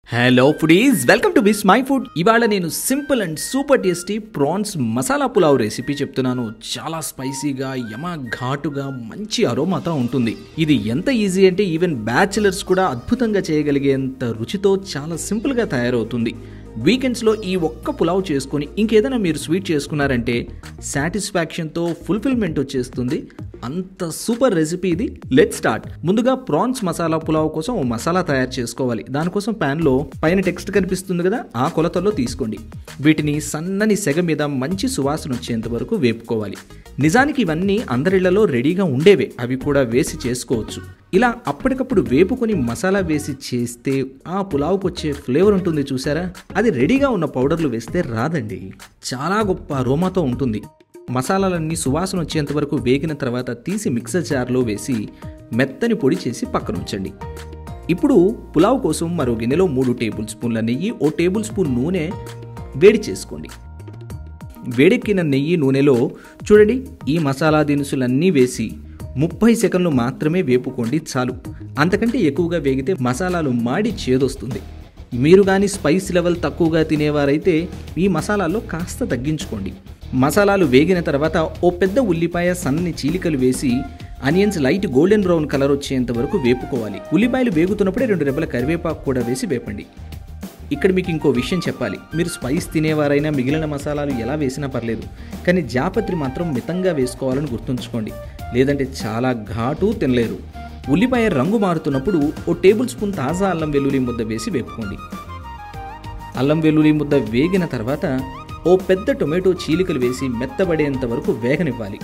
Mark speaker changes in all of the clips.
Speaker 1: hello foodies welcome to Vismai food ఇవాళ నేను simple and super tasty prawns masala pulao recipe చెప్తున్నాను చాలా స్పైసీగా యమ ఘాటుగా మంచి అరోమాతో ఉంటుంది ఇది ఎంత ఈజీ అంటే ఈవెన్ బ్యాచిలర్స్ కూడా అద్భుతంగా చేయగలిగేంత రుచితో చాలా సింపుల్గా తయారవుతుంది వీకెండ్స్లో ఈ ఒక్క పులావ్ చేసుకొని ఇంకేదైనా మీరు స్వీట్ చేసుకున్నారంటే సాటిస్ఫాక్షన్తో ఫుల్ఫిల్మెంట్ వచ్చేస్తుంది అంత సూపర్ రెసిపీ ఇది లెట్ స్టార్ట్ ముందుగా ప్రాన్స్ మసాలా పులావ్ కోసం ఓ మసాలా తయారు చేసుకోవాలి దానికోసం ప్యాన్లో పైన టెక్స్ట్ కనిపిస్తుంది కదా ఆ కొలతల్లో తీసుకోండి వీటిని సన్నని సెగ మీద మంచి సువాసన వచ్చేంత వరకు వేపుకోవాలి నిజానికి ఇవన్నీ అందరిళ్లలో రెడీగా ఉండేవే అవి కూడా వేసి చేసుకోవచ్చు ఇలా అప్పటికప్పుడు వేపుకొని మసాలా వేసి చేస్తే ఆ పులావ్కి వచ్చే ఫ్లేవర్ ఉంటుంది చూసారా అది రెడీగా ఉన్న పౌడర్లు వేస్తే రాదండి చాలా గొప్ప అరోమాతో ఉంటుంది మసాలాలన్నీ సువాసన వచ్చేంత వరకు వేగిన తర్వాత తీసి మిక్సర్ జార్లో వేసి మెత్తని పొడి చేసి పక్కన ఉంచండి ఇప్పుడు పులావ్ కోసం మరో గిన్నెలో మూడు టేబుల్ స్పూన్ల నెయ్యి ఓ టేబుల్ స్పూన్ నూనె వేడి చేసుకోండి వేడెక్కిన నెయ్యి నూనెలో చూడండి ఈ మసాలా దినుసులన్నీ వేసి ముప్పై సెకండ్లు మాత్రమే వేపుకోండి చాలు అంతకంటే ఎక్కువగా వేగితే మసాలాలు మాడి చేదొస్తుంది మీరు కానీ స్పైస్ లెవెల్ తక్కువగా తినేవారైతే ఈ మసాలాల్లో కాస్త తగ్గించుకోండి మసాలాలు వేగిన తర్వాత ఓ పెద్ద ఉల్లిపాయ సన్నని చీలికలు వేసి onions light golden brown colour వచ్చేంత వరకు వేపుకోవాలి ఉల్లిపాయలు వేగుతున్నప్పుడే రెండు రెబ్బల కరివేపాకు కూడా వేసి వేపండి ఇక్కడ మీకు ఇంకో విషయం చెప్పాలి మీరు స్పైస్ తినేవారైనా మిగిలిన మసాలాలు ఎలా వేసినా పర్లేదు కానీ జాపత్రి మాత్రం మితంగా వేసుకోవాలని గుర్తుంచుకోండి లేదంటే చాలా ఘాటు తినలేరు ఉల్లిపాయ రంగు మారుతున్నప్పుడు ఓ టేబుల్ స్పూన్ తాజా అల్లం వెల్లుల్లి ముద్ద వేసి వేపుకోండి అల్లం వెల్లుల్లి ముద్ద వేగిన తర్వాత ఓ పెద్ద టొమాటో చీలికలు వేసి మెత్తబడేంత వరకు వేగనివ్వాలి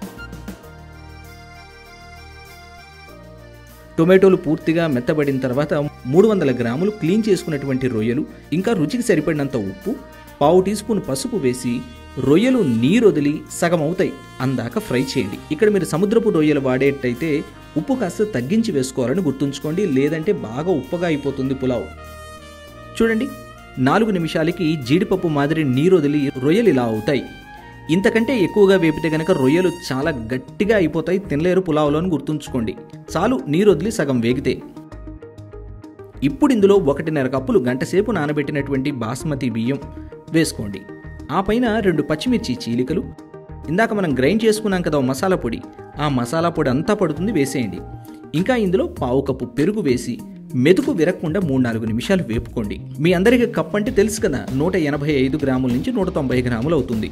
Speaker 1: టొమాటోలు పూర్తిగా మెత్తబడిన తర్వాత మూడు వందల గ్రాములు క్లీన్ చేసుకున్నటువంటి రొయ్యలు ఇంకా రుచికి సరిపడినంత ఉప్పు పావు టీ స్పూన్ పసుపు వేసి రొయ్యలు నీరొదిలి సగం అవుతాయి అందాక ఫ్రై చేయండి ఇక్కడ మీరు సముద్రపు రొయ్యలు వాడేటైతే ఉప్పు కాస్త తగ్గించి వేసుకోవాలని గుర్తుంచుకోండి లేదంటే బాగా ఉప్పగా అయిపోతుంది పులావ్ చూడండి నాలుగు నిమిషాలకి జీడిపప్పు మాదిరి నీరొదిలి రొయ్యలు ఇలా అవుతాయి ఇంతకంటే ఎక్కువగా వేపితే కనుక రొయ్యలు చాలా గట్టిగా అయిపోతాయి తినలేరు పులావులో అని గుర్తుంచుకోండి చాలు నీరొదిలి సగం వేగితే ఇప్పుడు ఇందులో ఒకటిన్నర కప్పులు గంట సేపు నానబెట్టినటువంటి బాస్మతి బియ్యం వేసుకోండి ఆ పైన రెండు పచ్చిమిర్చి చీలికలు ఇందాక మనం గ్రైండ్ చేసుకున్నాం కదా ఓ మసాలా పొడి ఆ మసాలా పొడి అంతా పడుతుంది వేసేయండి ఇంకా ఇందులో పావు కప్పు పెరుగు వేసి మెతుకు విరగకుండా మూడు నాలుగు నిమిషాలు వేపుకోండి మీ అందరికీ కప్ అంటే తెలుసు కదా నూట ఎనభై ఐదు గ్రాముల నుంచి నూట తొంభై గ్రాములు అవుతుంది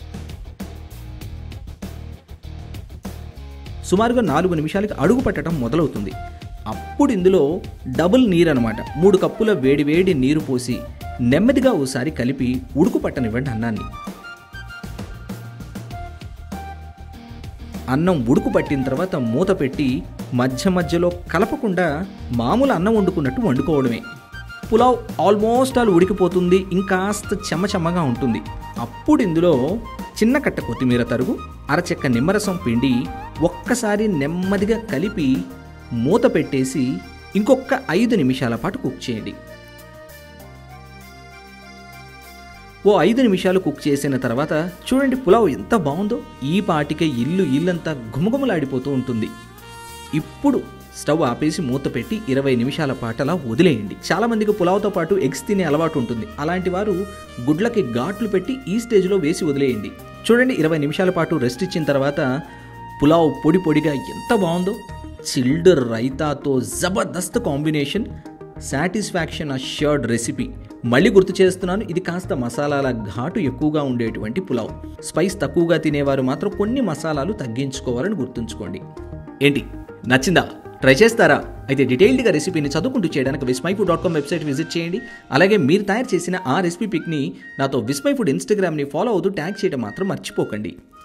Speaker 1: సుమారుగా నాలుగు నిమిషాలకి అడుగు పట్టడం మొదలవుతుంది అప్పుడు ఇందులో డబుల్ నీరు అనమాట మూడు కప్పుల వేడి వేడి నీరు పోసి నెమ్మదిగా ఓసారి కలిపి ఉడుకు పట్టనివ్వండి అన్నాన్ని అన్నం ఉడుకు పట్టిన తర్వాత మూత పెట్టి మధ్య మధ్యలో కలపకుండా మామూలు అన్నం వండుకున్నట్టు వండుకోవడమే పులావ్ ఆల్మోస్ట్ ఆల్ ఉడికిపోతుంది ఇంకాస్త చెమ్మ చెమ్మగా ఉంటుంది అప్పుడు ఇందులో చిన్న కట్ట కొత్తిమీర తరుగు అరచెక్క నిమ్మరసం పిండి ఒక్కసారి నెమ్మదిగా కలిపి మూత పెట్టేసి ఇంకొక ఐదు నిమిషాల పాటు కుక్ చేయండి ఓ ఐదు నిమిషాలు కుక్ చేసిన తర్వాత చూడండి పులావ్ ఎంత బాగుందో ఈ పాటికే ఇల్లు ఇల్లంతా గుమగుమలాడిపోతూ ఉంటుంది ఇప్పుడు స్టవ్ ఆపేసి మూత పెట్టి ఇరవై నిమిషాల పాటు అలా వదిలేయండి చాలా మందికి పులావ్తో పాటు ఎగ్స్ తినే అలవాటు ఉంటుంది అలాంటి వారు గుడ్లకి ఘాట్లు పెట్టి ఈ స్టేజ్లో వేసి వదిలేయండి చూడండి ఇరవై నిమిషాల పాటు రెస్ట్ ఇచ్చిన తర్వాత పులావ్ పొడి పొడిగా ఎంత బాగుందో చిల్డ్ రైతాతో జబర్దస్త్ కాంబినేషన్ సాటిస్ఫాక్షన్ అష్యూర్డ్ రెసిపీ మళ్ళీ గుర్తు చేస్తున్నాను ఇది కాస్త మసాలాల ఘాటు ఎక్కువగా ఉండేటువంటి పులావ్ స్పైస్ తక్కువగా తినేవారు మాత్రం కొన్ని మసాలాలు తగ్గించుకోవాలని గుర్తుంచుకోండి ఏంటి నచ్చిందా ట్రై చేస్తారా అయితే డీటెయిల్డ్గా రెసిపీని చదువుకుంటూ చేయడానికి Vismai food dot com website visit చేయండి అలాగే మీరు తయారు చేసిన ఆ రెసిపీ పిక్ని నాతో విస్మై ఫుడ్ ఇన్స్టాగ్రామ్ని ఫాలో అవుతూ ట్యాగ్ చేయడం మాత్రం మర్చిపోకండి